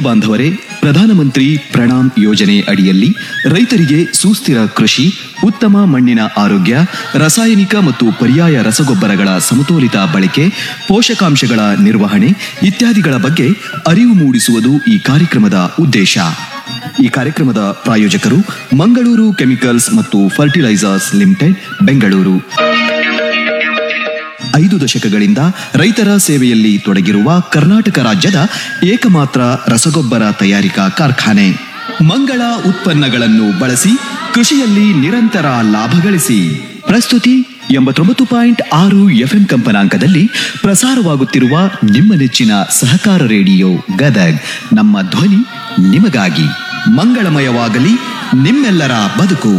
ಬಾಂಧವರೇ ಪ್ರಧಾನಮಂತ್ರಿ ಪ್ರಣಾಮ್ ಯೋಜನೆ ಅಡಿಯಲ್ಲಿ ರೈತರಿಗೆ ಸುಸ್ಥಿರ ಕೃಷಿ ಉತ್ತಮ ಮಣ್ಣಿನ ಆರೋಗ್ಯ ರಾಸಾಯನಿಕ ಮತ್ತು ಪರ್ಯಾಯ ರಸಗೊಬ್ಬರಗಳ ಸಮತೋಲಿತ ಬಳಕೆ ಪೋಷಕಾಂಶಗಳ ನಿರ್ವಹಣೆ ಇತ್ಯಾದಿಗಳ ಬಗ್ಗೆ ಅರಿವು ಮೂಡಿಸುವುದು ಈ ಕಾರ್ಯಕ್ರಮದ ಉದ್ದೇಶ ಈ ಕಾರ್ಯಕ್ರಮದ ಪ್ರಾಯೋಜಕರು ಮಂಗಳೂರು ಕೆಮಿಕಲ್ಸ್ ಮತ್ತು ಫರ್ಟಿಲೈಸರ್ಸ್ ಲಿಮಿಟೆಡ್ ಬೆಂಗಳೂರು ಐದು ದಶಕಗಳಿಂದ ರೈತರ ಸೇವೆಯಲ್ಲಿ ತೊಡಗಿರುವ ಕರ್ನಾಟಕ ರಾಜ್ಯದ ಏಕಮಾತ್ರ ರಸಗೊಬ್ಬರ ತಯಾರಿಕಾ ಕಾರ್ಖಾನೆ ಮಂಗಳ ಉತ್ಪನ್ನಗಳನ್ನು ಬಳಸಿ ಕೃಷಿಯಲ್ಲಿ ನಿರಂತರ ಲಾಭ ಗಳಿಸಿ ಪ್ರಸ್ತುತಿ ಎಂಬತ್ತೊಂಬತ್ತು ಪಾಯಿಂಟ್ ಆರು ಎಫ್ಎಂ ಕಂಪನಾಂಕದಲ್ಲಿ ಪ್ರಸಾರವಾಗುತ್ತಿರುವ ನಿಮ್ಮ ನೆಚ್ಚಿನ ಸಹಕಾರ ರೇಡಿಯೋ ಗದಗ್ ನಮ್ಮ ಧ್ವನಿ ನಿಮಗಾಗಿ ಮಂಗಳಮಯವಾಗಲಿ ನಿಮ್ಮೆಲ್ಲರ ಬದುಕು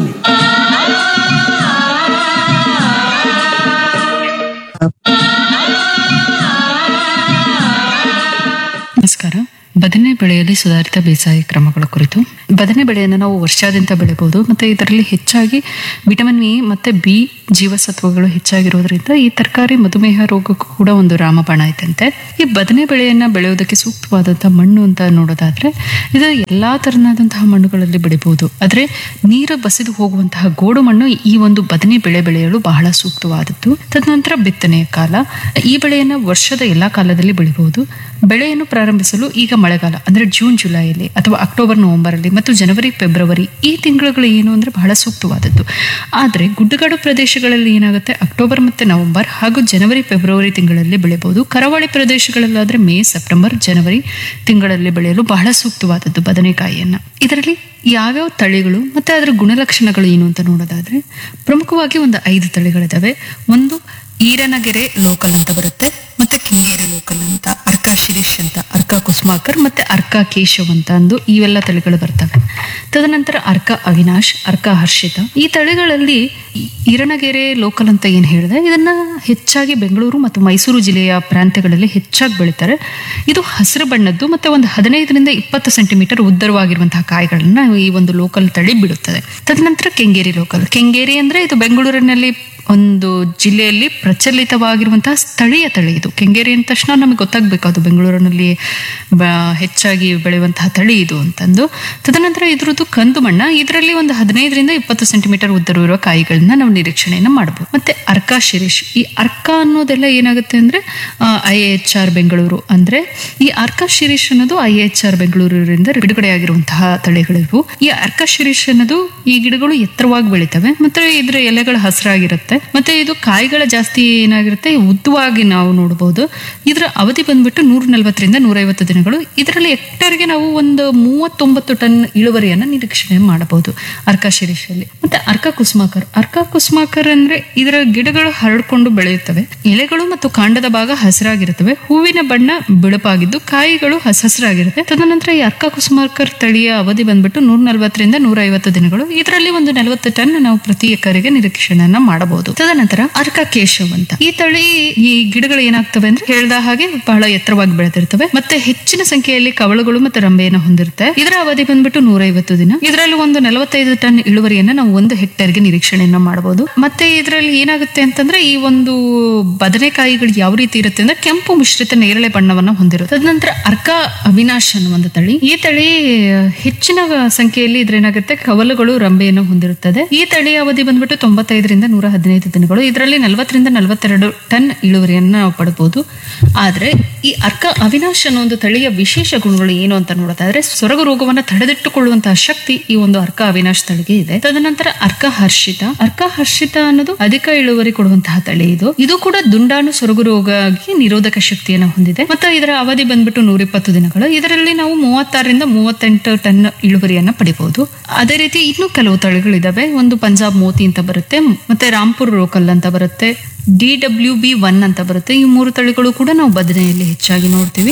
ನಮಸ್ಕಾರ ಬದನೆ ಬೆಳೆಯಲ್ಲಿ ಸುಧಾರಿತ ಬೇಸಾಯ ಕ್ರಮಗಳ ಕುರಿತು ಬದನೆ ಬೆಳೆಯನ್ನು ನಾವು ವರ್ಷಾದ್ಯಂತ ಬೆಳೆಯಬಹುದು ಮತ್ತೆ ಇದರಲ್ಲಿ ಹೆಚ್ಚಾಗಿ ವಿಟಮಿನ್ ಎ ಮತ್ತೆ ಬಿ ಜೀವಸತ್ವಗಳು ಹೆಚ್ಚಾಗಿರೋದ್ರಿಂದ ಈ ತರಕಾರಿ ಮಧುಮೇಹ ರೋಗಕ್ಕೂ ಕೂಡ ಒಂದು ರಾಮಬಾಣ ಐತಂತೆ ಈ ಬದನೆ ಬೆಳೆಯನ್ನ ಬೆಳೆಯೋದಕ್ಕೆ ಸೂಕ್ತವಾದಂತಹ ಮಣ್ಣು ಅಂತ ನೋಡೋದಾದ್ರೆ ಇದು ಎಲ್ಲಾ ತರನಾದಂತಹ ಮಣ್ಣುಗಳಲ್ಲಿ ಬೆಳಿಬಹುದು ಆದ್ರೆ ನೀರು ಬಸಿದು ಹೋಗುವಂತಹ ಗೋಡು ಮಣ್ಣು ಈ ಒಂದು ಬದನೆ ಬೆಳೆ ಬೆಳೆಯಲು ಬಹಳ ಸೂಕ್ತವಾದದ್ದು ತದನಂತರ ಬಿತ್ತನೆಯ ಕಾಲ ಈ ಬೆಳೆಯನ್ನು ವರ್ಷದ ಎಲ್ಲಾ ಕಾಲದಲ್ಲಿ ಬೆಳಿಬಹುದು ಬೆಳೆಯನ್ನು ಪ್ರಾರಂಭಿಸಲು ಈಗ ಮಳೆಗಾಲ ಅಂದ್ರೆ ಜೂನ್ ಜುಲೈಯಲ್ಲಿ ಅಥವಾ ಅಕ್ಟೋಬರ್ ನವೆಂಬರ್ ಅಲ್ಲಿ ಮತ್ತು ಜನವರಿ ಫೆಬ್ರವರಿ ಈ ತಿಂಗಳುಗಳು ಏನು ಅಂದ್ರೆ ಬಹಳ ಸೂಕ್ತವಾದದ್ದು ಆದ್ರೆ ಗುಡ್ಡಗಾಡು ಪ್ರದೇಶಗಳಲ್ಲಿ ಏನಾಗುತ್ತೆ ಅಕ್ಟೋಬರ್ ಮತ್ತೆ ನವೆಂಬರ್ ಹಾಗೂ ಜನವರಿ ಫೆಬ್ರವರಿ ತಿಂಗಳಲ್ಲಿ ಬೆಳೆಯಬಹುದು ಕರಾವಳಿ ಪ್ರದೇಶಗಳಲ್ಲಾದ್ರೆ ಮೇ ಸೆಪ್ಟೆಂಬರ್ ಜನವರಿ ತಿಂಗಳಲ್ಲಿ ಬೆಳೆಯಲು ಬಹಳ ಸೂಕ್ತವಾದದ್ದು ಬದನೆಕಾಯಿಯನ್ನ ಇದರಲ್ಲಿ ಯಾವ್ಯಾವ ತಳಿಗಳು ಮತ್ತೆ ಅದರ ಗುಣಲಕ್ಷಣಗಳು ಏನು ಅಂತ ನೋಡೋದಾದ್ರೆ ಪ್ರಮುಖವಾಗಿ ಒಂದು ಐದು ತಳಿಗಳಿದಾವೆ ಒಂದು ಈರನಗೆರೆ ಲೋಕಲ್ ಅಂತ ಬರುತ್ತೆ ಮತ್ತೆ ಕೆಂಗೇರಿ ಲೋಕಲ್ ಅಂತ ಅರ್ಕಾ ಶಿರೀಶ್ ಅಂತ ಅರ್ಕಾ ಕುಸ್ಮಾಕರ್ ಮತ್ತೆ ಅರ್ಕಾ ಕೇಶವ್ ಅಂತ ಅಂದು ಇವೆಲ್ಲ ತಳಿಗಳು ಬರ್ತವೆ ತದನಂತರ ಅರ್ಕಾ ಅವಿನಾಶ್ ಅರ್ಕಾ ಹರ್ಷಿತ ಈ ತಳಿಗಳಲ್ಲಿ ಈರನಗೆರೆ ಲೋಕಲ್ ಅಂತ ಏನು ಹೇಳಿದೆ ಇದನ್ನ ಹೆಚ್ಚಾಗಿ ಬೆಂಗಳೂರು ಮತ್ತು ಮೈಸೂರು ಜಿಲ್ಲೆಯ ಪ್ರಾಂತ್ಯಗಳಲ್ಲಿ ಹೆಚ್ಚಾಗಿ ಬೆಳೀತಾರೆ ಇದು ಹಸಿರು ಬಣ್ಣದ್ದು ಮತ್ತೆ ಒಂದು ಹದಿನೈದರಿಂದ ಇಪ್ಪತ್ತು ಸೆಂಟಿಮೀಟರ್ ಉದ್ದರವಾಗಿರುವಂತಹ ಕಾಯಿಗಳನ್ನ ಈ ಒಂದು ಲೋಕಲ್ ತಳಿ ಬಿಡುತ್ತದೆ ತದನಂತರ ಕೆಂಗೇರಿ ಲೋಕಲ್ ಕೆಂಗೇರಿ ಅಂದ್ರೆ ಇದು ಬೆಂಗಳೂರಿನಲ್ಲಿ ಒಂದು ಜಿಲ್ಲೆಯಲ್ಲಿ ಪ್ರಚಲಿತವಾಗಿರುವಂತಹ ಸ್ಥಳೀಯ ತಳಿ ಇದು ಕೆಂಗೇರಿ ಅಂದ ತಕ್ಷಣ ನಮಗೆ ಗೊತ್ತಾಗಬೇಕು ಅದು ಬೆಂಗಳೂರಿನಲ್ಲಿ ಬ- ಹೆಚ್ಚಾಗಿ ಬೆಳೆಯುವಂತಹ ತಳಿ ಇದು ಅಂತಂದು ತದನಂತರ ಇದ್ರದ್ದು ಕಂದು ಮಣ್ಣ ಇದರಲ್ಲಿ ಒಂದು ಹದಿನೈದರಿಂದ ಇಪ್ಪತ್ತು ಸೆಂಟಿಮೀಟರ್ ಉದ್ದವಿರುವ ಕಾಯಿಗಳನ್ನ ನಾವು ನಿರೀಕ್ಷಣೆಯನ್ನ ಮಾಡಬಹುದು ಮತ್ತೆ ಅರ್ಕಾ ಶಿರೀಶ್ ಈ ಅರ್ಕಾ ಅನ್ನೋದೆಲ್ಲ ಏನಾಗುತ್ತೆ ಅಂದ್ರೆ ಐ ಎಚ್ ಆರ್ ಬೆಂಗಳೂರು ಅಂದ್ರೆ ಈ ಅರ್ಕಾ ಶಿರೀಶ್ ಅನ್ನೋದು ಐ ಎಚ್ ಆರ್ ಬೆಂಗಳೂರಿನಿಂದ ಬಿಡುಗಡೆಯಾಗಿರುವಂತಹ ತಳಿಗಳಿವು ಈ ಅರ್ಕಾ ಶಿರೀಶ್ ಅನ್ನೋದು ಈ ಗಿಡಗಳು ಎತ್ತರವಾಗಿ ಬೆಳಿತವೆ ಮತ್ತೆ ಇದ್ರ ಎಲೆಗಳು ಹಸಿರಾಗಿರುತ್ತೆ ಮತ್ತೆ ಇದು ಕಾಯಿಗಳ ಜಾಸ್ತಿ ಏನಾಗಿರುತ್ತೆ ಉದ್ದವಾಗಿ ನಾವು ನೋಡಬಹುದು ಇದರ ಅವಧಿ ಬಂದ್ಬಿಟ್ಟು ನೂರ ನಲವತ್ತರಿಂದ ನೂರೈವತ್ತು ದಿನಗಳು ಇದರಲ್ಲಿ ಹೆಕ್ಟರ್ಗೆ ನಾವು ಒಂದು ಮೂವತ್ತೊಂಬತ್ತು ಟನ್ ಇಳುವರಿಯನ್ನ ನಿರೀಕ್ಷಣೆ ಮಾಡಬಹುದು ಅರ್ಕಾ ಶಿರೀಷಲ್ಲಿ ಮತ್ತೆ ಅರ್ಕಾ ಕುಸ್ಮಾಕರ್ ಅರ್ಕಾ ಕುಸ್ಮಾಕರ್ ಅಂದ್ರೆ ಇದರ ಗಿಡಗಳು ಹರಡ್ಕೊಂಡು ಬೆಳೆಯುತ್ತವೆ ಎಲೆಗಳು ಮತ್ತು ಕಾಂಡದ ಭಾಗ ಹಸಿರಾಗಿರುತ್ತವೆ ಹೂವಿನ ಬಣ್ಣ ಬಿಳುಪಾಗಿದ್ದು ಕಾಯಿಗಳು ಹಸ ಹಸಿರಾಗಿರುತ್ತೆ ತದನಂತರ ಈ ಅರ್ಕಾ ಕುಸ್ಮಾಕರ್ ತಳಿಯ ಅವಧಿ ಬಂದ್ಬಿಟ್ಟು ನೂರ ನಲವತ್ತರಿಂದ ನೂರ ಐವತ್ತು ದಿನಗಳು ಇದರಲ್ಲಿ ಒಂದು ನಲವತ್ತು ಟನ್ ನಾವು ಪ್ರತಿ ಎಕರೆಗೆ ನಿರೀಕ್ಷಣೆಯನ್ನ ಮಾಡಬಹುದು ತದನಂತರ ಅರ್ಕ ಕೇಶವ್ ಅಂತ ಈ ತಳಿ ಈ ಗಿಡಗಳು ಏನಾಗ್ತವೆ ಅಂದ್ರೆ ಹೇಳ್ದ ಹಾಗೆ ಬಹಳ ಎತ್ತರವಾಗಿ ಬೆಳೆದಿರ್ತವೆ ಮತ್ತೆ ಹೆಚ್ಚಿನ ಸಂಖ್ಯೆಯಲ್ಲಿ ಕವಳುಗಳು ಮತ್ತು ರಂಬೆಯನ್ನು ಹೊಂದಿರುತ್ತೆ ಇದರ ಅವಧಿ ಬಂದ್ಬಿಟ್ಟು ನೂರೈವತ್ತು ದಿನ ಇದರಲ್ಲಿ ಒಂದು ನಲವತ್ತೈದು ಟನ್ ಇಳುವರಿಯನ್ನ ನಾವು ಒಂದು ಹೆಕ್ಟೇರ್ಗೆ ನಿರೀಕ್ಷಣೆಯನ್ನ ಮಾಡಬಹುದು ಮತ್ತೆ ಇದರಲ್ಲಿ ಏನಾಗುತ್ತೆ ಅಂತಂದ್ರೆ ಈ ಒಂದು ಬದನೆಕಾಯಿಗಳು ಯಾವ ರೀತಿ ಇರುತ್ತೆ ಅಂದ್ರೆ ಕೆಂಪು ಮಿಶ್ರಿತ ನೇರಳೆ ಬಣ್ಣವನ್ನ ಹೊಂದಿರುತ್ತೆ ತದನಂತರ ಅರ್ಕ ಅವಿನಾಶ್ ಅನ್ನೋ ಒಂದು ತಳಿ ಈ ತಳಿ ಹೆಚ್ಚಿನ ಸಂಖ್ಯೆಯಲ್ಲಿ ಇದ್ರೇನಾಗುತ್ತೆ ಕವಲುಗಳು ರಂಬೆಯನ್ನು ಹೊಂದಿರುತ್ತದೆ ಈ ತಳಿ ಅವಧಿ ಬಂದ್ಬಿಟ್ಟು ತೊಂಬತ್ತೈದರಿಂದ ನೂರ ಹದಿನೈದು ದಿನಗಳು ಇದರಲ್ಲಿ ನಲವತ್ತರಿಂದ ನಲವತ್ತೆರಡು ಟನ್ ಇಳುವರಿಯನ್ನು ನಾವು ಪಡಬಹುದು ಆದ್ರೆ ಈ ಅರ್ಕ ಅವಿನಾಶ್ ಅನ್ನೋ ಒಂದು ತಳಿಯ ವಿಶೇಷ ಗುಣಗಳು ಏನು ಅಂತ ನೋಡೋದಾದ್ರೆ ಸೊರಗು ರೋಗವನ್ನ ತಡೆದಿಟ್ಟುಕೊಳ್ಳುವಂತಹ ಶಕ್ತಿ ಈ ಒಂದು ಅರ್ಕ ಅವಿನಾಶ್ ತಳಿಗೆ ಇದೆ ತದನಂತರ ಅರ್ಕ ಹರ್ಷಿತ ಅರ್ಕ ಹರ್ಷಿತ ಅನ್ನೋದು ಅಧಿಕ ಇಳುವರಿ ಕೊಡುವಂತಹ ತಳಿ ಇದು ಇದು ಕೂಡ ದುಂಡಾಣು ಸೊರಗು ರೋಗಕ್ಕೆ ನಿರೋಧಕ ಶಕ್ತಿಯನ್ನು ಹೊಂದಿದೆ ಮತ್ತು ಇದರ ಅವಧಿ ಬಂದ್ಬಿಟ್ಟು ನೂರಿಪ್ಪತ್ತು ದಿನಗಳು ಇದರಲ್ಲಿ ನಾವು ಮೂವತ್ತಾರರಿಂದ ಮೂವತ್ತೆಂಟು ಟನ್ ಇಳುವರಿಯನ್ನ ಪಡಿಬಹುದು ಅದೇ ರೀತಿ ಇನ್ನೂ ಕೆಲವು ತಳಿಗಳಿದಾವೆ ಒಂದು ಪಂಜಾಬ್ ಮೋತಿ ಅಂತ ಬರುತ್ತೆ ಮತ್ತೆ ರಾಂಪುರ್ ರೋಕಲ್ ಅಂತ ಬರುತ್ತೆ ಡಿ ಡಬ್ಲ್ಯೂ ಬಿ ಒನ್ ಅಂತ ಬರುತ್ತೆ ಈ ಮೂರು ತಳಿಗಳು ಕೂಡ ನಾವು ಬದನೆಯಲ್ಲಿ ಹೆಚ್ಚಾಗಿ ನೋಡ್ತೀವಿ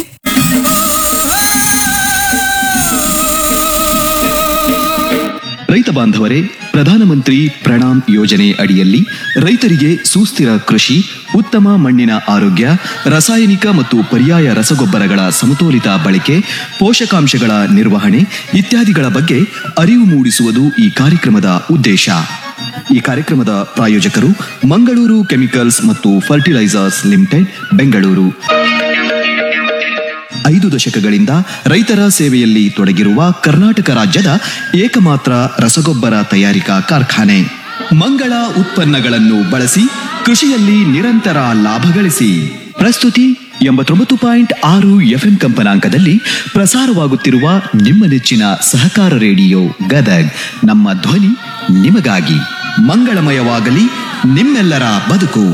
ರೈತ ಬಾಂಧವರೇ ಪ್ರಧಾನಮಂತ್ರಿ ಪ್ರಣಾಮ್ ಯೋಜನೆ ಅಡಿಯಲ್ಲಿ ರೈತರಿಗೆ ಸುಸ್ಥಿರ ಕೃಷಿ ಉತ್ತಮ ಮಣ್ಣಿನ ಆರೋಗ್ಯ ರಾಸಾಯನಿಕ ಮತ್ತು ಪರ್ಯಾಯ ರಸಗೊಬ್ಬರಗಳ ಸಮತೋಲಿತ ಬಳಕೆ ಪೋಷಕಾಂಶಗಳ ನಿರ್ವಹಣೆ ಇತ್ಯಾದಿಗಳ ಬಗ್ಗೆ ಅರಿವು ಮೂಡಿಸುವುದು ಈ ಕಾರ್ಯಕ್ರಮದ ಉದ್ದೇಶ ಈ ಕಾರ್ಯಕ್ರಮದ ಪ್ರಾಯೋಜಕರು ಮಂಗಳೂರು ಕೆಮಿಕಲ್ಸ್ ಮತ್ತು ಫರ್ಟಿಲೈಸರ್ಸ್ ಲಿಮಿಟೆಡ್ ಬೆಂಗಳೂರು ಐದು ದಶಕಗಳಿಂದ ರೈತರ ಸೇವೆಯಲ್ಲಿ ತೊಡಗಿರುವ ಕರ್ನಾಟಕ ರಾಜ್ಯದ ಏಕಮಾತ್ರ ರಸಗೊಬ್ಬರ ತಯಾರಿಕಾ ಕಾರ್ಖಾನೆ ಮಂಗಳ ಉತ್ಪನ್ನಗಳನ್ನು ಬಳಸಿ ಕೃಷಿಯಲ್ಲಿ ನಿರಂತರ ಲಾಭ ಗಳಿಸಿ ಪ್ರಸ್ತುತಿ ಎಂಬತ್ತೊಂಬತ್ತು ಪಾಯಿಂಟ್ ಆರು ಎಫ್ಎಂ ಕಂಪನಾಂಕದಲ್ಲಿ ಪ್ರಸಾರವಾಗುತ್ತಿರುವ ನಿಮ್ಮ ನೆಚ್ಚಿನ ಸಹಕಾರ ರೇಡಿಯೋ ಗದಗ್ ನಮ್ಮ ಧ್ವನಿ ನಿಮಗಾಗಿ ಮಂಗಳಮಯವಾಗಲಿ ನಿಮ್ಮೆಲ್ಲರ ಬದುಕು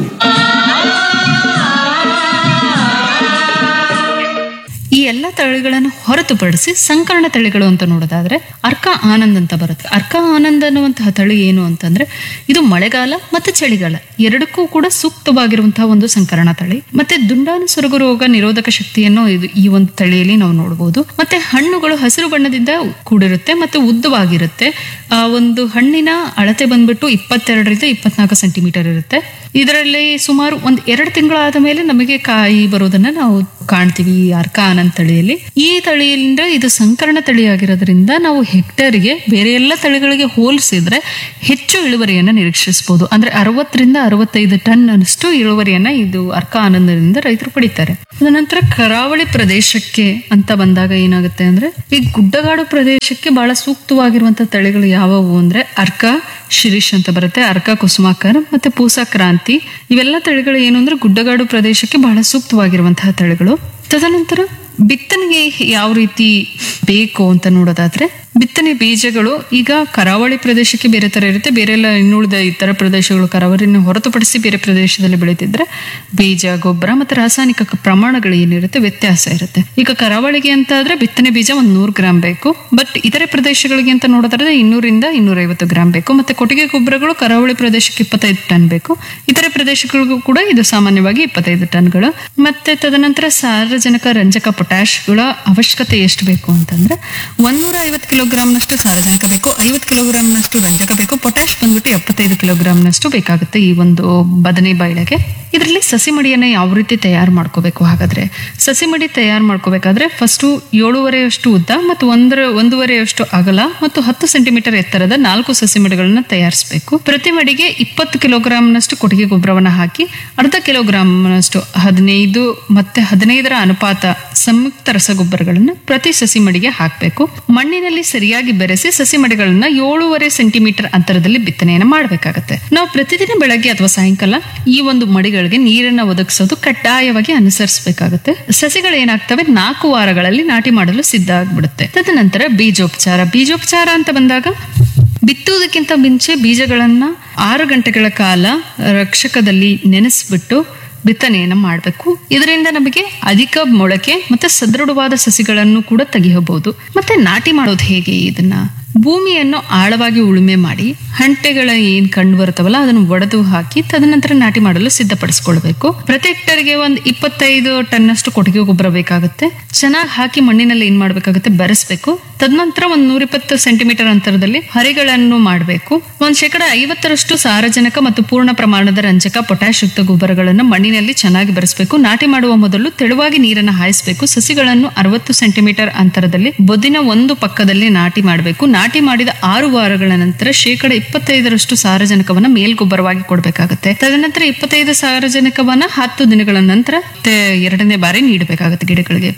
ಈ ಎಲ್ಲ ತಳಿಗಳನ್ನು ಹೊರತುಪಡಿಸಿ ಸಂಕರಣ ತಳಿಗಳು ಅಂತ ನೋಡೋದಾದ್ರೆ ಅರ್ಕ ಆನಂದ್ ಅಂತ ಬರುತ್ತೆ ಅರ್ಕ ಆನಂದ್ ಅನ್ನುವಂತಹ ತಳಿ ಏನು ಅಂತಂದ್ರೆ ಇದು ಮಳೆಗಾಲ ಮತ್ತೆ ಚಳಿಗಾಲ ಎರಡಕ್ಕೂ ಕೂಡ ಸೂಕ್ತವಾಗಿರುವಂತಹ ಒಂದು ಸಂಕರಣ ತಳಿ ಮತ್ತೆ ದುಂಡಾನು ಸೊರಗು ರೋಗ ನಿರೋಧಕ ಶಕ್ತಿಯನ್ನು ಇದು ಈ ಒಂದು ತಳಿಯಲ್ಲಿ ನಾವು ನೋಡಬಹುದು ಮತ್ತೆ ಹಣ್ಣುಗಳು ಹಸಿರು ಬಣ್ಣದಿಂದ ಕೂಡಿರುತ್ತೆ ಮತ್ತೆ ಉದ್ದವಾಗಿರುತ್ತೆ ಆ ಒಂದು ಹಣ್ಣಿನ ಅಳತೆ ಬಂದ್ಬಿಟ್ಟು ಇಪ್ಪತ್ತೆರಡರಿಂದ ಇಪ್ಪತ್ನಾಲ್ಕು ಸೆಂಟಿಮೀಟರ್ ಇರುತ್ತೆ ಇದರಲ್ಲಿ ಸುಮಾರು ಒಂದು ಎರಡು ತಿಂಗಳಾದ ಮೇಲೆ ನಮಗೆ ಕಾಯಿ ಬರೋದನ್ನ ನಾವು ಕಾಣ್ತೀವಿ ಈ ಅರ್ಕ ಆನಂದ್ ತಳಿಯಲ್ಲಿ ಈ ತಳಿಯಿಂದ ಇದು ಸಂಕರಣ ತಳಿಯಾಗಿರೋದ್ರಿಂದ ನಾವು ಹೆಕ್ಟೇರ್ಗೆ ಬೇರೆ ಎಲ್ಲ ತಳಿಗಳಿಗೆ ಹೋಲಿಸಿದ್ರೆ ಹೆಚ್ಚು ಇಳುವರಿಯನ್ನ ನಿರೀಕ್ಷಿಸಬಹುದು ಅಂದ್ರೆ ಅರವತ್ತರಿಂದ ಅರವತ್ತೈದು ಟನ್ ಅಷ್ಟು ಇಳುವರಿಯನ್ನ ಇದು ಅರ್ಕ ಆನಂದದಿಂದ ರೈತರು ಪಡಿತಾರೆ ನಂತರ ಕರಾವಳಿ ಪ್ರದೇಶಕ್ಕೆ ಅಂತ ಬಂದಾಗ ಏನಾಗುತ್ತೆ ಅಂದ್ರೆ ಈ ಗುಡ್ಡಗಾಡು ಪ್ರದೇಶಕ್ಕೆ ಬಹಳ ಸೂಕ್ತವಾಗಿರುವಂತಹ ತಳಿಗಳು ಯಾವುವು ಅಂದ್ರೆ ಅರ್ಕ ಶಿರೀಶ್ ಅಂತ ಬರುತ್ತೆ ಅರ್ಕ ಕುಸುಮಾಕರ್ ಮತ್ತೆ ಪೂಸಾ ಕ್ರಾಂತಿ ಇವೆಲ್ಲ ತಳಿಗಳು ಏನು ಅಂದ್ರೆ ಗುಡ್ಡಗಾಡು ಪ್ರದೇಶಕ್ಕೆ ಬಹಳ ಸೂಕ್ತವಾಗಿರುವಂತಹ ತಳಿಗಳು ತದನಂತರ ಬಿತ್ತನೆಗೆ ಯಾವ ರೀತಿ ಬೇಕು ಅಂತ ನೋಡೋದಾದ್ರೆ ಬಿತ್ತನೆ ಬೀಜಗಳು ಈಗ ಕರಾವಳಿ ಪ್ರದೇಶಕ್ಕೆ ಬೇರೆ ತರ ಇರುತ್ತೆ ಬೇರೆ ಎಲ್ಲ ಇನ್ನುಳಿದ ಇತರ ಪ್ರದೇಶಗಳು ಕರಾವಳಿನ ಹೊರತುಪಡಿಸಿ ಬೇರೆ ಪ್ರದೇಶದಲ್ಲಿ ಬೆಳೀತಿದ್ರೆ ಬೀಜ ಗೊಬ್ಬರ ಮತ್ತೆ ರಾಸಾಯನಿಕ ಕ- ಪ್ರಮಾಣಗಳು ಏನಿರುತ್ತೆ ವ್ಯತ್ಯಾಸ ಇರುತ್ತೆ ಈಗ ಕರಾವಳಿಗೆ ಅಂತ ಆದ್ರೆ ಬಿತ್ತನೆ ಬೀಜ ಒಂದು ನೂರು ಗ್ರಾಮ್ ಬೇಕು ಬಟ್ ಇತರೆ ಪ್ರದೇಶಗಳಿಗೆ ಅಂತ ನೋಡೋದಾದ್ರೆ ಇನ್ನೂರಿಂದ ಇನ್ನೂರೈವತ್ತು ಗ್ರಾಮ್ ಬೇಕು ಮತ್ತೆ ಕೊಟ್ಟಿಗೆ ಗೊಬ್ಬರಗಳು ಕರಾವಳಿ ಪ್ರದೇಶಕ್ಕೆ ಇಪ್ಪತ್ತೈದು ಟನ್ ಬೇಕು ಇತರೆ ಪ್ರದೇಶಗಳಿಗೂ ಕೂಡ ಇದು ಸಾಮಾನ್ಯವಾಗಿ ಇಪ್ಪತ್ತೈದು ಟನ್ಗಳು ಮತ್ತೆ ತದನಂತರ ಸಾರಜನಕ ರಂಜಕ ಪೊಟ್ಯಾಶ್ಗಳ ಅವಶ್ಯಕತೆ ಎಷ್ಟು ಬೇಕು ಅಂತಂದ್ರೆ ಒಂದೂರ ಐವತ್ತು ಕಿಲೋಗ್ರಾಮ್ನಷ್ಟು ಸಾರಜನಕ ಬೇಕು ಐವತ್ತು ಕಿಲೋಗ್ರಾಮ್ನಷ್ಟು ರಂಜಕ ಬೇಕು ಪೊಟ್ಯಾಶ್ ಬಂದ್ಬಿಟ್ಟು ಎಪ್ಪತ್ತೈದು ಕಿಲೋಗ್ರಾಮ್ನಷ್ಟು ಬೇಕಾಗುತ್ತೆ ಈ ಒಂದು ಬದನೆ ಬಾಳೆಗೆ ಇದರಲ್ಲಿ ಸಸಿ ಮಡಿಯನ್ನ ಯಾವ ರೀತಿ ತಯಾರು ಮಾಡ್ಕೋಬೇಕು ಹಾಗಾದ್ರೆ ಸಸಿ ಮಡಿ ತಯಾರು ಮಾಡ್ಕೋಬೇಕಾದ್ರೆ ಫಸ್ಟು ಏಳೂವರೆಯಷ್ಟು ಉದ್ದ ಮತ್ತು ಒಂದರ ಒಂದೂವರೆಯಷ್ಟು ಅಗಲ ಮತ್ತು ಹತ್ತು ಸೆಂಟಿಮೀಟರ್ ಎತ್ತರದ ನಾಲ್ಕು ಸಸಿ ಮಡಿಗಳನ್ನ ತಯಾರಿಸಬೇಕು ಪ್ರತಿ ಮಡಿಗೆ ಇಪ್ಪತ್ತು ಕಿಲೋಗ್ರಾಮ್ನಷ್ಟು ಕೊಟ್ಟಿಗೆ ಗೊಬ್ಬರವನ್ನು ಹಾಕಿ ಅರ್ಧ ಕಿಲೋಗ್ರಾಮ್ನಷ್ಟು ಹದಿನೈದು ಮತ್ತೆ ಹದಿನೈದರ ಅನುಪಾತ ಸಂಯುಕ್ತ ರಸಗೊಬ್ಬರಗಳನ್ನು ಪ್ರತಿ ಸಸಿ ಮಡಿಗೆ ಹಾಕಬೇಕು ಮಣ್ಣಿನಲ್ಲಿ ಸರಿಯಾಗಿ ಬೆರೆಸಿ ಸಸಿ ಮಡಿಗಳನ್ನ ಏಳೂವರೆ ಸೆಂಟಿಮೀಟರ್ ಅಂತರದಲ್ಲಿ ಬಿತ್ತನೆಯನ್ನು ಮಾಡಬೇಕಾಗತ್ತೆ ನಾವು ಪ್ರತಿದಿನ ಬೆಳಗ್ಗೆ ಅಥವಾ ಸಾಯಂಕಾಲ ಈ ಒಂದು ಮಡಿಗಳಿಗೆ ನೀರನ್ನ ಒದಗಿಸೋದು ಕಡ್ಡಾಯವಾಗಿ ಅನುಸರಿಸಬೇಕಾಗುತ್ತೆ ಸಸಿಗಳು ಏನಾಗ್ತವೆ ನಾಲ್ಕು ವಾರಗಳಲ್ಲಿ ನಾಟಿ ಮಾಡಲು ಸಿದ್ಧ ಆಗ್ಬಿಡುತ್ತೆ ತದನಂತರ ಬೀಜೋಪಚಾರ ಬೀಜೋಪಚಾರ ಅಂತ ಬಂದಾಗ ಬಿತ್ತುವುದಕ್ಕಿಂತ ಮುಂಚೆ ಬೀಜಗಳನ್ನ ಆರು ಗಂಟೆಗಳ ಕಾಲ ರಕ್ಷಕದಲ್ಲಿ ನೆನೆಸ್ಬಿಟ್ಟು ಬಿತ್ತನೆಯನ್ನು ಮಾಡಬೇಕು ಇದರಿಂದ ನಮಗೆ ಅಧಿಕ ಮೊಳಕೆ ಮತ್ತೆ ಸದೃಢವಾದ ಸಸಿಗಳನ್ನು ಕೂಡ ತೆಗೆಯಬಹುದು ಮತ್ತೆ ನಾಟಿ ಮಾಡೋದು ಹೇಗೆ ಇದನ್ನ ಭೂಮಿಯನ್ನು ಆಳವಾಗಿ ಉಳುಮೆ ಮಾಡಿ ಹಂಟೆಗಳ ಏನ್ ಕಂಡು ಬರುತ್ತವಲ್ಲ ಅದನ್ನು ಒಡೆದು ಹಾಕಿ ತದನಂತರ ನಾಟಿ ಮಾಡಲು ಸಿದ್ಧಪಡಿಸ್ಕೊಳ್ಬೇಕು ಪ್ರತಿ ಹೆಕ್ಟರ್ಗೆ ಒಂದು ಇಪ್ಪತ್ತೈದು ಟನ್ನಷ್ಟು ಕೊಟ್ಟಿಗೆ ಗೊಬ್ಬರ ಬೇಕಾಗುತ್ತೆ ಚೆನ್ನಾಗಿ ಹಾಕಿ ಮಣ್ಣಿನಲ್ಲಿ ಏನ್ ಮಾಡ್ಬೇಕಾಗುತ್ತೆ ಬೆರೆಸ್ಬೇಕು ತದನಂತರ ಒಂದ್ ನೂರಿಪ್ಪತ್ತು ಸೆಂಟಿಮೀಟರ್ ಅಂತರದಲ್ಲಿ ಹರಿಗಳನ್ನು ಮಾಡಬೇಕು ಒಂದ್ ಶೇಕಡ ಐವತ್ತರಷ್ಟು ಸಾರಜನಕ ಮತ್ತು ಪೂರ್ಣ ಪ್ರಮಾಣದ ರಂಜಕ ಪೊಟ್ಯಾಶ್ ಯುಕ್ತ ಗೊಬ್ಬರಗಳನ್ನು ಮಣ್ಣಿನಲ್ಲಿ ಚೆನ್ನಾಗಿ ಬೆರೆಸಬೇಕು ನಾಟಿ ಮಾಡುವ ಮೊದಲು ತೆಳುವಾಗಿ ನೀರನ್ನು ಹಾಯಿಸಬೇಕು ಸಸಿಗಳನ್ನು ಅರವತ್ತು ಸೆಂಟಿಮೀಟರ್ ಅಂತರದಲ್ಲಿ ಬೊದ್ದಿನ ಒಂದು ಪಕ್ಕದಲ್ಲಿ ನಾಟಿ ಮಾಡಬೇಕು ನಾಟಿ ಮಾಡಿದ ಆರು ವಾರಗಳ ನಂತರ ಶೇಕಡ ಇಪ್ಪತ್ತೈದರಷ್ಟು ಸಾರಜನಕವನ್ನ ಮೇಲ್ಗೊಬ್ಬರವಾಗಿ ಕೊಡಬೇಕಾಗುತ್ತೆ ತದನಂತರ ಇಪ್ಪತ್ತೈದು ಸಾರಜನಕವನ್ನ ಹತ್ತು ದಿನಗಳ ನಂತರ ಮತ್ತೆ ಎರಡನೇ ಬಾರಿ ನೀಡಬೇಕಾಗುತ್ತೆ ಗಿಡಗಳಿಗೆ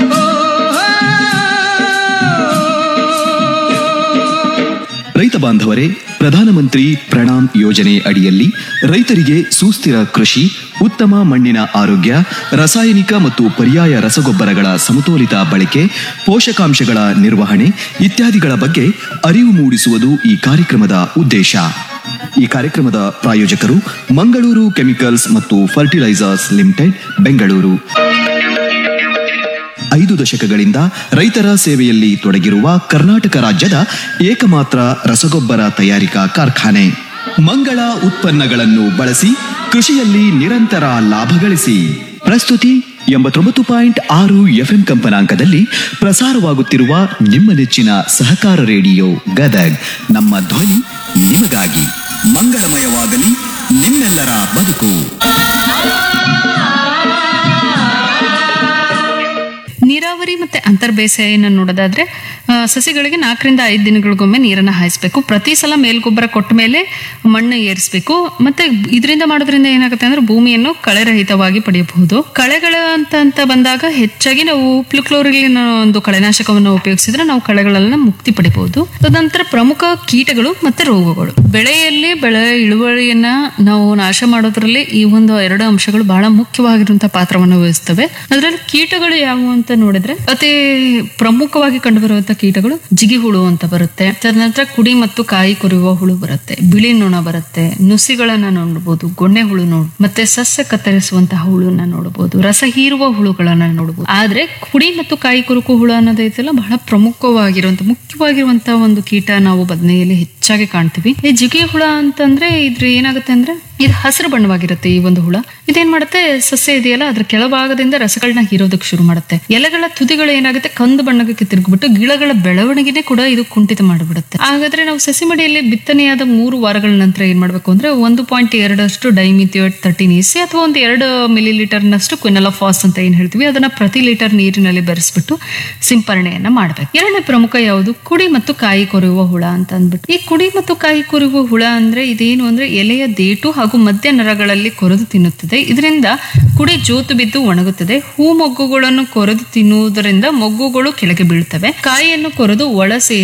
ರೈತ ಬಾಂಧವರೇ ಪ್ರಧಾನಮಂತ್ರಿ ಪ್ರಣಾಮ್ ಯೋಜನೆ ಅಡಿಯಲ್ಲಿ ರೈತರಿಗೆ ಸುಸ್ಥಿರ ಕೃಷಿ ಉತ್ತಮ ಮಣ್ಣಿನ ಆರೋಗ್ಯ ರಾಸಾಯನಿಕ ಮತ್ತು ಪರ್ಯಾಯ ರಸಗೊಬ್ಬರಗಳ ಸಮತೋಲಿತ ಬಳಕೆ ಪೋಷಕಾಂಶಗಳ ನಿರ್ವಹಣೆ ಇತ್ಯಾದಿಗಳ ಬಗ್ಗೆ ಅರಿವು ಮೂಡಿಸುವುದು ಈ ಕಾರ್ಯಕ್ರಮದ ಉದ್ದೇಶ ಈ ಕಾರ್ಯಕ್ರಮದ ಪ್ರಾಯೋಜಕರು ಮಂಗಳೂರು ಕೆಮಿಕಲ್ಸ್ ಮತ್ತು ಫರ್ಟಿಲೈಸರ್ಸ್ ಲಿಮಿಟೆಡ್ ಬೆಂಗಳೂರು ಐದು ದಶಕಗಳಿಂದ ರೈತರ ಸೇವೆಯಲ್ಲಿ ತೊಡಗಿರುವ ಕರ್ನಾಟಕ ರಾಜ್ಯದ ಏಕಮಾತ್ರ ರಸಗೊಬ್ಬರ ತಯಾರಿಕಾ ಕಾರ್ಖಾನೆ ಮಂಗಳ ಉತ್ಪನ್ನಗಳನ್ನು ಬಳಸಿ ಕೃಷಿಯಲ್ಲಿ ನಿರಂತರ ಲಾಭ ಗಳಿಸಿ ಪ್ರಸ್ತುತಿ ಎಂಬತ್ತೊಂಬತ್ತು ಪಾಯಿಂಟ್ ಆರು ಎಫ್ಎಂ ಕಂಪನಾಂಕದಲ್ಲಿ ಪ್ರಸಾರವಾಗುತ್ತಿರುವ ನಿಮ್ಮ ನೆಚ್ಚಿನ ಸಹಕಾರ ರೇಡಿಯೋ ಗದಗ್ ನಮ್ಮ ಧ್ವನಿ ನಿಮಗಾಗಿ ಮಂಗಳಮಯವಾಗಲಿ ನಿಮ್ಮೆಲ್ಲರ ಬದುಕು ನೀರಾವರಿ ನೀರಾವರಿ ಮತ್ತೆ ಅಂತರ್ ಬೇಸಾಯನ ನೋಡೋದಾದ್ರೆ ಆ, ಸಸಿಗಳಿಗೆ ನಾಲ್ಕರಿಂದ ಐದು ದಿನಗಳಿಗೊಮ್ಮೆ ನೀರನ್ನ ಹಾಯಿಸ್ಬೇಕು ಪ್ರತಿ ಸಲ ಮೇಲ್ಗೊಬ್ಬರ ಕೊಟ್ಟ ಮೇಲೆ ಮಣ್ಣು ಏರಿಸಬೇಕು ಮತ್ತೆ ಇದರಿಂದ ಮಾಡೋದ್ರಿಂದ ಏನಾಗುತ್ತೆ ಅಂದ್ರೆ ಭೂಮಿಯನ್ನು ಕಳೆರಹಿತವಾಗಿ ಪಡೆಯಬಹುದು ಕಳೆಗಳ ಅಂತ ಅಂತ ಬಂದಾಗ ಹೆಚ್ಚಾಗಿ ನಾವು ಪ್ಲುಕ್ಲೋರಿಲಿನ ಒಂದು ಕಳೆನಾಶಕವನ್ನು ಉಪಯೋಗಿಸಿದ್ರೆ ನಾವು ಕಳೆಗಳನ್ನ ಮುಕ್ತಿ ಪಡಿಬಹುದು ತದನಂತರ ಪ್ರಮುಖ ಕೀಟಗಳು ಮತ್ತೆ ರೋಗಗಳು ಬೆಳೆಯಲ್ಲಿ ಬೆಳೆ ಇಳುವರಿಯನ್ನ ನಾವು ನಾಶ ಮಾಡೋದ್ರಲ್ಲಿ ಈ ಒಂದು ಎರಡು ಅಂಶಗಳು ಬಹಳ ಮುಖ್ಯವಾಗಿರುವಂತಹ ಪಾತ್ರವನ್ನು ವಹಿಸ್ತವೆ ಅದರಲ್ಲಿ ಕೀಟಗಳು ಯಾವುವು ಅಂತ ನೋಡಿದ್ರೆ ಅತಿ ಪ್ರಮುಖವಾಗಿ ಕಂಡುಬರುವಂತಹ ಕೀಟಗಳು ಜಿಗಿ ಹುಳು ಅಂತ ಬರುತ್ತೆ ತದನಂತರ ಕುಡಿ ಮತ್ತು ಕಾಯಿ ಕೊರೆಯುವ ಹುಳು ಬರುತ್ತೆ ಬಿಳಿ ನೊಣ ಬರುತ್ತೆ ನುಸಿಗಳನ್ನ ನೋಡಬಹುದು ಗೊಣ್ಣೆ ಹುಳು ನೋಡ್ ಮತ್ತೆ ಸಸ್ಯ ಕತ್ತರಿಸುವಂತಹ ಹುಳುನ ನೋಡಬಹುದು ರಸ ಹೀರುವ ಹುಳುಗಳನ್ನ ನೋಡಬಹುದು ಆದ್ರೆ ಕುಡಿ ಮತ್ತು ಕಾಯಿ ಕೊರುಕು ಹುಳು ಅನ್ನೋದೈತಲ್ಲ ಬಹಳ ಪ್ರಮುಖವಾಗಿರುವಂತ ಮುಖ್ಯವಾಗಿರುವಂತಹ ಒಂದು ಕೀಟ ನಾವು ಬದನೆಯಲ್ಲಿ ಹೆಚ್ಚಾಗಿ ಕಾಣ್ತೀವಿ ಈ ಜಿಗಿ ಹುಳ ಅಂತಂದ್ರೆ ಇದ್ರ ಏನಾಗುತ್ತೆ ಅಂದ್ರೆ ಇದು ಹಸಿರು ಬಣ್ಣವಾಗಿರುತ್ತೆ ಈ ಒಂದು ಹುಳ ಇದೇನ್ ಮಾಡುತ್ತೆ ಸಸ್ಯ ಇದೆಯಲ್ಲ ಅದ್ರ ಕೆಳಭಾಗದಿಂದ ರಸಗಳನ್ನ ಹೀರೋದಕ್ಕೆ ಶುರು ಮಾಡುತ್ತೆ ಎಲೆಗಳ ತುದಿಗಳು ಏನಾಗುತ್ತೆ ಕಂದು ಬಣ್ಣಕ್ಕೆ ತಿರುಗಿಬಿಟ್ಟು ಗಿಡಗಳ ಬೆಳವಣಿಗೆನೆ ಕೂಡ ಇದು ಕುಂಠಿತ ಮಾಡಿಬಿಡುತ್ತೆ ಹಾಗಾದ್ರೆ ನಾವು ಸಸಿ ಮಡಿಯಲ್ಲಿ ಬಿತ್ತನೆಯಾದ ಮೂರು ವಾರಗಳ ನಂತರ ಏನ್ ಮಾಡ್ಬೇಕು ಅಂದ್ರೆ ಒಂದು ಪಾಯಿಂಟ್ ಎರಡಷ್ಟು ಡೈಮಿಥಿಯೋಟ್ ತರ್ಟೀನ್ ಇಸಿ ಅಥವಾ ಒಂದು ಎರಡು ಮಿಲಿ ಲೀಟರ್ನಷ್ಟು ಕ್ವಿನಲಫಾಸ್ ಅಂತ ಏನ್ ಹೇಳ್ತೀವಿ ಅದನ್ನ ಪ್ರತಿ ಲೀಟರ್ ನೀರಿನಲ್ಲಿ ಬೆರೆಸ್ಬಿಟ್ಟು ಸಿಂಪರಣೆಯನ್ನ ಮಾಡ್ಬೇಕು ಎರಡನೇ ಪ್ರಮುಖ ಯಾವುದು ಕುಡಿ ಮತ್ತು ಕಾಯಿ ಕೊರೆಯುವ ಹುಳ ಅಂತ ಅಂದ್ಬಿಟ್ಟು ಈ ಕುಡಿ ಮತ್ತು ಕಾಯಿ ಕೊರೆಯುವ ಹುಳ ಅಂದ್ರೆ ಇದೇನು ಅಂದ್ರೆ ಎಲೆಯ ದೇಟು ಹಾಗೂ ಮಧ್ಯ ನರಗಳಲ್ಲಿ ಕೊರೆದು ತಿನ್ನುತ್ತದೆ ಇದರಿಂದ ಕುಡಿ ಜೋತು ಬಿದ್ದು ಒಣಗುತ್ತದೆ ಹೂ ಮೊಗ್ಗುಗಳನ್ನು ಕೊರೆದು ತಿನ್ನುವುದರಿಂದ ಮೊಗ್ಗುಗಳು ಕೆಳಗೆ ಬೀಳ್ತವೆ ಕಾಯಿಯನ್ನು ಕೊರೆದು ಒಳ